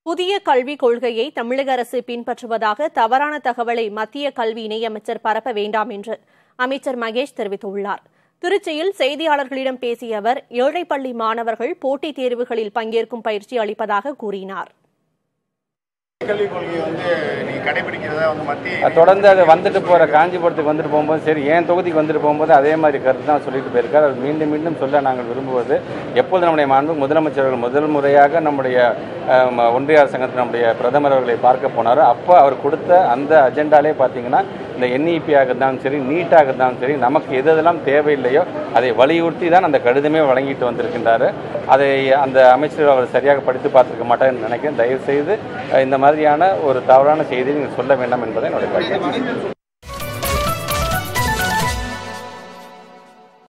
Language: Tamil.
புதிய கல்விக் கொள்கையை தமிழக அரசு பின்பற்றுவதாக தவறான தகவலை மத்திய கல்வி இணையமைச்சர் பரப்ப வேண்டாம் என்று அமைச்சர் மகேஷ் தெரிவித்துள்ளார் திருச்சியில் செய்தியாளர்களிடம் பேசிய அவர் ஏழைப்பள்ளி மாணவர்கள் போட்டித் தேர்வுகளில் பங்கேற்கும் பயிற்சி அளிப்பதாக கூறினார் கல்விக் கொள்கையை வந்து நீங்க கடைபிடிக்கிறதா வந்து மத்திய அது தொடர்ந்து அது வந்துட்டு போகிற காஞ்சிபுரத்துக்கு வந்துட்டு போகும்போது சரி என் தொகுதிக்கு வந்துட்டு போகும்போது அதே மாதிரி கருத்து தான் சொல்லிட்டு போயிருக்கார் அது மீண்டும் மீண்டும் சொல்ல நாங்கள் விரும்புவது எப்போது நம்முடைய மாண்பு முதலமைச்சர்கள் முதல் முறையாக நம்முடைய அஹ், ம- ஒன்றிய அரசாங்கத்தில் நம்முடைய பிரதமர் அவர்களை பார்க்க போனாரோ அப்போ அவர் கொடுத்த அந்த அஜெண்டாலே பார்த்தீங்கன்னா இந்த என்இபியாக இருந்தாலும் சரி நீட்டாக இருந்தாலும் சரி நமக்கு எது எதெல்லாம் தேவையில்லையோ அதை வலியுறுத்தி தான் அந்த கடிதமே வழங்கிட்டு வந்திருக்கின்றாரு அதை அந்த அமைச்சர் அவர் சரியாக படித்து பார்த்துருக்க மாட்டார்னு நினைக்கிறேன் தயவு செய்து அஹ், இந்த மாதிரியான ஒரு தவறான செய்தியை நீங்கள் சொல்ல வேண்டாம் என்பதை என்னுடைய கருத்து